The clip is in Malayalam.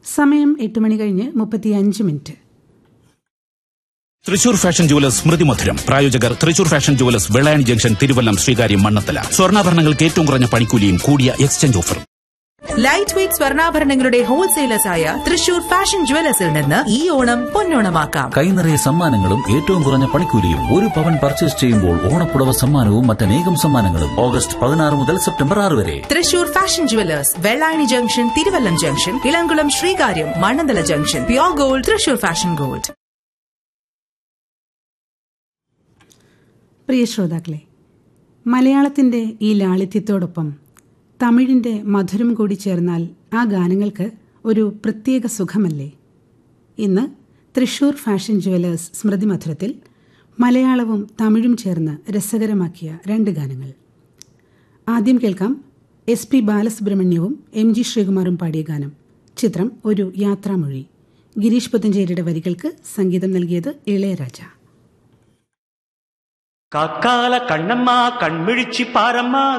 സമയം എട്ട് മണി കഴിഞ്ഞ് മുപ്പത്തിയഞ്ച് മിനിറ്റ് തൃശൂർ ഫാഷൻ ജുവലേഴ്സ് സ്മൃതി മധുരം പ്രായോജകർ Thrissur fashion jewellers Vellayani junction Thiruvallam Sreekaryam Mannanthala സ്വർണ്ണാഭരണങ്ങൾക്ക് ഏറ്റവും കുറഞ്ഞ പണിക്കൂലിയും കൂടിയ എക്സ്ചേഞ്ച് ഓഫറും ലൈറ്റ് വെയ്റ്റ് സ്വർണ്ണാഭരണങ്ങളുടെ ഹോൾസെയിലേഴ്സായ തൃശൂർ ഫാഷൻ ജുവലേഴ്സിൽ നിന്ന് ഈ ഓണം പൊന്നോണമാക്കാം കൈനിറയ സമ്മാനങ്ങളും ഏറ്റവും കുറഞ്ഞ പണിക്കൂലിയും ഒരു പവൻ പർച്ചേസ് ചെയ്യുമ്പോൾ ഓണപ്പുടവ സമ്മാനവും മറ്റനേകം സമ്മാനങ്ങളും ഓഗസ്റ്റ് പതിനാറ് മുതൽ സെപ്റ്റംബർ ആറ് വരെ Thrissur fashion jewellers Vellayani junction Thiruvallam junction Elamkulam Sreekaryam Mannanthala junction pure gold Thrissur fashion gold പ്രിയ ശ്രോതാക്കളെ മലയാളത്തിൻ്റെ ഈ ലാളിത്യത്തോടൊപ്പം തമിഴിൻ്റെ മധുരം കൂടി ചേർന്നാൽ ആ ഗാനങ്ങൾക്ക് ഒരു പ്രത്യേക സുഖമല്ലേ ഇന്ന് തൃശൂർ ഫാഷൻ ജുവലേഴ്സ് സ്മൃതി മധുരത്തിൽ മലയാളവും തമിഴും ചേർന്ന് രസകരമാക്കിയ രണ്ട് ഗാനങ്ങൾ ആദ്യം കേൾക്കാം എസ് പി ബാലസുബ്രഹ്മണ്യവും എം ജി ശ്രീകുമാറും പാടിയ ഗാനം ചിത്രം ഒരു യാത്രാമൊഴി ഗിരീഷ് പുത്തഞ്ചേരിയുടെ വരികൾക്ക് സംഗീതം നൽകിയത് ഇളയരാജ കാക്കാല കണ്ണമ്മ കൺമിഴിച്ചി പാരമ്മ